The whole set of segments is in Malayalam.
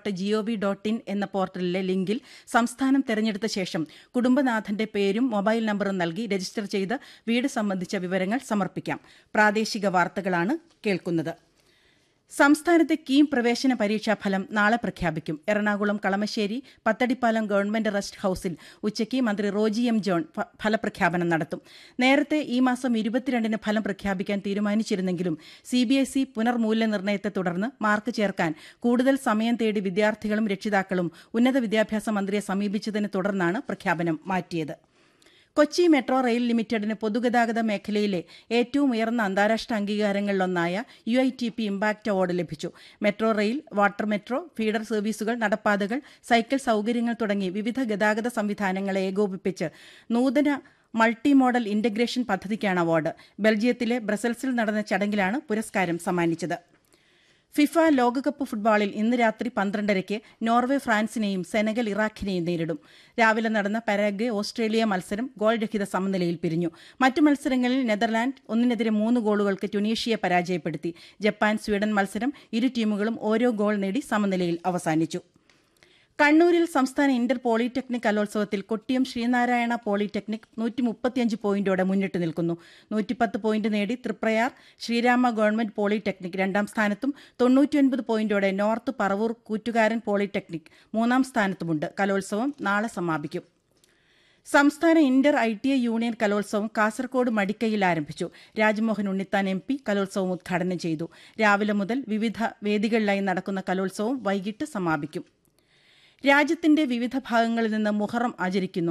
dot G O V dot in എന്ന പോർട്ടലിലെ ലിങ്കിൽ സംസ്ഥാനം തെരഞ്ഞെടുത്ത ശേഷം കുടുംബനാഥന്റെ പേരും മൊബൈൽ നമ്പറും നൽകി രജിസ്റ്റർ ചെയ്ത് വീട് സംബന്ധിച്ച വിവരങ്ങൾ സമർപ്പിക്കാം പ്രാദേശിക വാർത്തകളാണ് കേൾക്കുന്നത് സംസ്ഥാനത്തെ കീം പ്രവേശന പരീക്ഷാ ഫലം നാളെ പ്രഖ്യാപിക്കും എറണാകുളം കളമശ്ശേരി പത്തടിപ്പാലം ഗവൺമെന്റ് റെസ്റ്റ് ഹൌസിൽ ഉച്ചയ്ക്ക് മന്ത്രി റോജി എം ജോൺ ഫ- ഫലപ്രഖ്യാപനം നടത്തും നേരത്തെ ഈ മാസം ഇരുപത്തിരണ്ടിന് ഫലം പ്രഖ്യാപിക്കാൻ തീരുമാനിച്ചിരുന്നെങ്കിലും സി ബി എസ് ഇ പുനർമൂല്യനിർണ്ണയത്തെ തുടർന്ന് മാർക്ക് ചേർക്കാൻ കൂടുതൽ സമയം തേടി വിദ്യാർത്ഥികളും രക്ഷിതാക്കളും ഉന്നത വിദ്യാഭ്യാസ മന്ത്രിയെ സമീപിച്ചതിനെ തുടർന്നാണ് പ്രഖ്യാപനം മാറ്റിയത് കൊച്ചി മെട്രോ റെയിൽ ലിമിറ്റഡിന് പൊതുഗതാഗത മേഖലയിലെ ഏറ്റവും ഉയർന്ന അന്താരാഷ്ട്ര അംഗീകാരങ്ങളിലൊന്നായ U I T P impact award ലഭിച്ചു metro rail water metro feeder സർവീസുകൾ നടപ്പാതകൾ സൈക്കിൾ സൗകര്യങ്ങൾ തുടങ്ങി വിവിധ ഗതാഗത സംവിധാനങ്ങളെ ഏകോപിപ്പിച്ച് നൂതന മൾട്ടി മോഡൽ ഇന്റഗ്രേഷൻ പദ്ധതിക്കാണ് അവാർഡ് ബെൽജിയത്തിലെ ബ്രസൽസിൽ നടന്ന ചടങ്ങിലാണ് പുരസ്കാരം സമ്മാനിച്ചത് ഫിഫ ലോകകപ്പ് ഫുട്ബോളിൽ ഇന്ന് രാത്രി പന്ത്രണ്ടരയ്ക്ക് നോർവേ ഫ്രാൻസിനെയും സെനഗൽ ഇറാഖിനെയും നേരിടും രാവിലെ നടന്ന പരാഗ്വെ ഓസ്ട്രേലിയ മത്സരം ഗോൾ രഹിത സമനിലയിൽ പിരിഞ്ഞു മറ്റു മത്സരങ്ങളിൽ നെതർലാൻഡ് ഒന്നിനെതിരെ മൂന്ന് ഗോളുകൾക്ക് ട്യുണീഷ്യയെ പരാജയപ്പെടുത്തി ജപ്പാൻ സ്വീഡൻ മത്സരം ഇരു ടീമുകളും ഓരോ ഗോൾ നേടി സമനിലയിൽ അവസാനിച്ചു കണ്ണൂരിൽ സംസ്ഥാന ഇന്റർ പോളിടെക്നിക് കലോത്സവത്തിൽ കൊട്ടിയം ശ്രീനാരായണ പോളിടെക്നിക് നൂറ്റി മുപ്പത്തിയഞ്ച് പോയിന്റോടെ മുന്നിട്ട് നിൽക്കുന്നു നൂറ്റിപ്പത്ത് പോയിന്റ് നേടി തൃപ്രയാർ ശ്രീരാമ ഗവൺമെന്റ് പോളിടെക്നിക് രണ്ടാം സ്ഥാനത്തും തൊണ്ണൂറ്റിയൊൻപത് പോയിന്റോടെ നോർത്ത് പറവൂർ കൂറ്റുകാരൻ പോളിടെക്നിക് മൂന്നാം സ്ഥാനത്തുമുണ്ട് കലോത്സവം നാളെ സമാപിക്കും സംസ്ഥാന inter I T I union കലോത്സവം കാസർകോട് മടിക്കയിൽ ആരംഭിച്ചു രാജ്മോഹൻ ഉണ്ണിത്താൻ എം പി കലോത്സവം ഉദ്ഘാടനം ചെയ്തു രാവിലെ മുതൽ വിവിധ വേദികളിലായി നടക്കുന്ന കലോത്സവം വൈകിട്ട് സമാപിക്കും രാജ്യത്തിന്റെ വിവിധ ഭാഗങ്ങളിൽ നിന്ന് മുഹറം ആചരിക്കുന്നു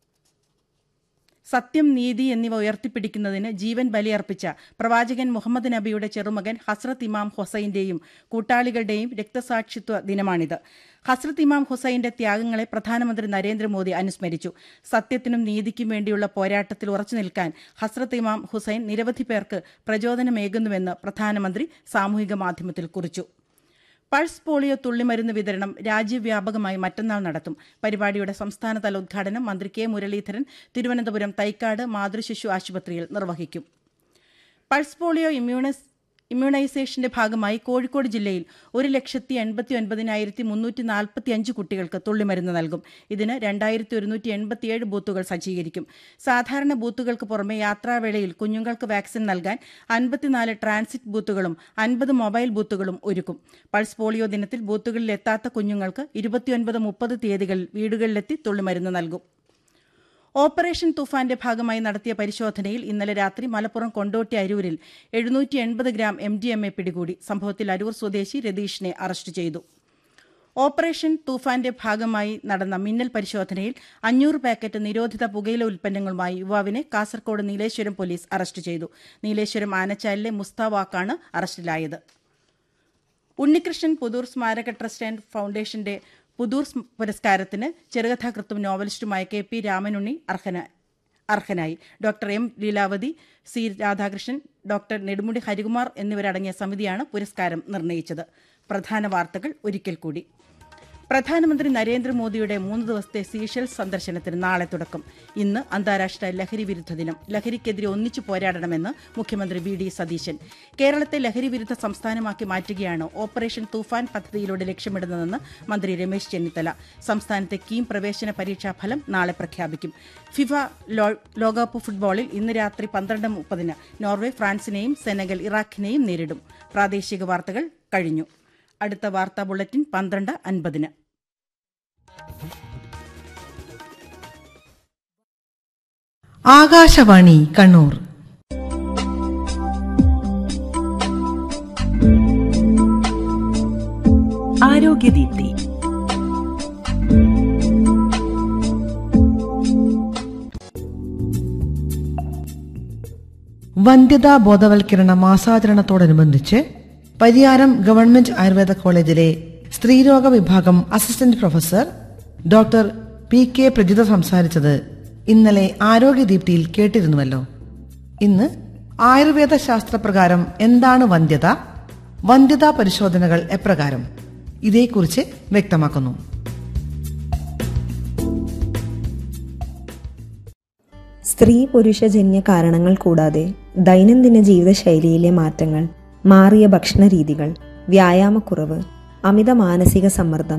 സത്യം നീതി എന്നിവ ഉയർത്തിപ്പിടിക്കുന്നതിന് ജീവൻ ബലിയർപ്പിച്ച പ്രവാചകൻ മുഹമ്മദ് നബിയുടെ ചെറുമകൻ ഹസ്രത്ത് ഇമാം ഹുസൈന്റെയും കൂട്ടാളികളുടെയും രക്തസാക്ഷിത്വ ദിനമാണിത് ഹസ്രത്ത് ഇമാം ഹുസൈന്റെ ത്യാഗങ്ങളെ പ്രധാനമന്ത്രി നരേന്ദ്രമോദി അനുസ്മരിച്ചു സത്യത്തിനും നീതിക്കും വേണ്ടിയുള്ള പോരാട്ടത്തിൽ ഉറച്ചു നിൽക്കാൻ ഹസ്രത്ത് ഇമാം ഹുസൈൻ നിരവധി പേർക്ക് പ്രചോദനമേകുന്നുവെന്ന് പ്രധാനമന്ത്രി സാമൂഹിക മാധ്യമത്തിൽ കുറിച്ചു പൾസ് പോളിയോ തുള്ളിമരുന്ന് വിതരണം രാജ്യവ്യാപകമായി മറ്റന്നാൾ നടത്തും പരിപാടിയുടെ സംസ്ഥാനതല ഉദ്ഘാടനം മന്ത്രി കെ മുരളീധരൻ തിരുവനന്തപുരം തൈക്കാട് മാതൃശിശു ആശുപത്രിയിൽ നിർവഹിക്കും പൾസ് പോളിയോ ഇമ്മ്യൂണസ് ഇമ്മ്യൂണൈസേഷന്റെ ഭാഗമായി കോഴിക്കോട് ജില്ലയിൽ ഒരു ലക്ഷത്തി എൺപത്തി ഒൻപതിനായിരത്തി മുന്നൂറ്റി നാൽപ്പത്തി അഞ്ച് കുട്ടികൾക്ക് തുള്ളിമരുന്ന് നൽകും ഇതിന് രണ്ടായിരത്തി ഒരുന്നൂറ്റി എൺപത്തിയേഴ് ബൂത്തുകൾ സജ്ജീകരിക്കും സാധാരണ ബൂത്തുകൾക്ക് പുറമെ യാത്രാവേളയിൽ കുഞ്ഞുങ്ങൾക്ക് വാക്സിൻ നൽകാൻ അൻപത്തിനാല് ട്രാൻസിറ്റ് ബൂത്തുകളും അൻപത് മൊബൈൽ ബൂത്തുകളും ഒരുക്കും പൾസ് പോളിയോ ദിനത്തിൽ ബൂത്തുകളിൽ എത്താത്ത കുഞ്ഞുങ്ങൾക്ക് ഇരുപത്തിയൊൻപത് മുപ്പത് തീയതികളിൽ വീടുകളിലെത്തി തുള്ളിമരുന്ന് നൽകും ഓപ്പറേഷൻ തുഫാന്റെ ഭാഗമായി നടത്തിയ പരിശോധനയിൽ ഇന്നലെ രാത്രി മലപ്പുറം കൊണ്ടോട്ടി അരൂരിൽ എഴുന്നൂറ്റി എൺപത് gram M D M A പിടികൂടി സംഭവത്തിൽ അരൂർ സ്വദേശി രതീഷിനെ അറസ്റ്റ് ചെയ്തു ഓപ്പറേഷൻ തൂഫാന്റെ ഭാഗമായി നടന്ന മിന്നൽ പരിശോധനയിൽ അഞ്ഞൂറ് പാക്കറ്റ് നിരോധിത പുകയില ഉൽപ്പന്നങ്ങളുമായി യുവാവിനെ കാസർകോട് നീലേശ്വരം പോലീസ് അറസ്റ്റ് ചെയ്തു നീലേശ്വരം ആനച്ചാലിലെ മുസ്താവാക്കാണ് അറസ്റ്റിലായത് ഉണ്ണികൃഷ്ണൻ പുതൂർ സ്മാരക ട്രസ്റ്റ് ആൻഡ് ഫൗണ്ടേഷന്റെ പുതൂർ സ്മ- പുരസ്കാരത്തിന് ചെറുകഥാകൃത്തും നോവലിസ്റ്റുമായ കെ പി രാമനുണ്ണി അർഹന അർഹനായി doctor M Leelavathi C Radhakrishnan doctor Nedumudi Harikumar എന്നിവരടങ്ങിയ സമിതിയാണ് പുരസ്കാരം നിർണയിച്ചത് പ്രധാന വാർത്തകൾ ഒരിക്കൽ കൂടി പ്രധാനമന്ത്രി നരേന്ദ്രമോദിയുടെ മൂന്ന് ദിവസത്തെ സീഷെൽസ് സന്ദർശനത്തിന് നാളെ തുടക്കം ഇന്ന് അന്താരാഷ്ട്ര ലഹരി വിരുദ്ധ ദിനം ലഹരിക്കെതിരെ ഒന്നിച്ചു പോരാടണമെന്ന് മുഖ്യമന്ത്രി വി ഡി സതീശൻ കേരളത്തെ ലഹരി വിരുദ്ധ സംസ്ഥാനമാക്കി മാറ്റുകയാണ് ഓപ്പറേഷൻ തൂഫാൻ പദ്ധതിയിലൂടെ ലക്ഷ്യമിടുന്നതെന്ന് മന്ത്രി രമേശ് ചെന്നിത്തല സംസ്ഥാനത്തെ കീം പ്രവേശന പരീക്ഷാ ഫലം നാളെ പ്രഖ്യാപിക്കും ഫിഫ ലോ- ലോകകപ്പ് ഫുട്ബോളിൽ ഇന്ന് രാത്രി പന്ത്രണ്ട് മുപ്പതിന് നോർവേ ഫ്രാൻസിനെയും സെനഗൽ ഇറാഖിനെയും നേരിടും പ്രാദേശിക വാർത്തകൾ കഴിഞ്ഞു അടുത്ത വാർത്താ ബുള്ളറ്റിൻ പന്ത്രണ്ട് അൻപതിന് ആകാശവാണി കണ്ണൂർ ആരോഗ്യദീപ്തി വന്ധ്യതാ ബോധവൽക്കരണ മാസാചരണത്തോടനുബന്ധിച്ച് പരിയാരം ഗവൺമെന്റ് ആയുർവേദ കോളേജിലെ സ്ത്രീരോഗ വിഭാഗം assistant professor doctor P K Prajitha സംസാരിച്ചത് ഇന്നലെ ആരോഗ്യദീപ്തിയിൽ കേട്ടിരുന്നുവല്ലോ ഇന്ന് ആയുർവേദ ശാസ്ത്രപ്രകാരം എന്താണ് വന്ധ്യത വന്ധ്യതാ പരിശോധനകൾ എപ്രകാരം ഇതേക്കുറിച്ച് വ്യക്തമാക്കുന്നു സ്ത്രീ പുരുഷജന്യ കാരണങ്ങൾ കൂടാതെ ദൈനംദിന ജീവിതശൈലിയിലെ മാറ്റങ്ങൾ മാറിയ ഭക്ഷണ രീതികൾ വ്യായാമക്കുറവ് അമിത മാനസിക സമ്മർദ്ദം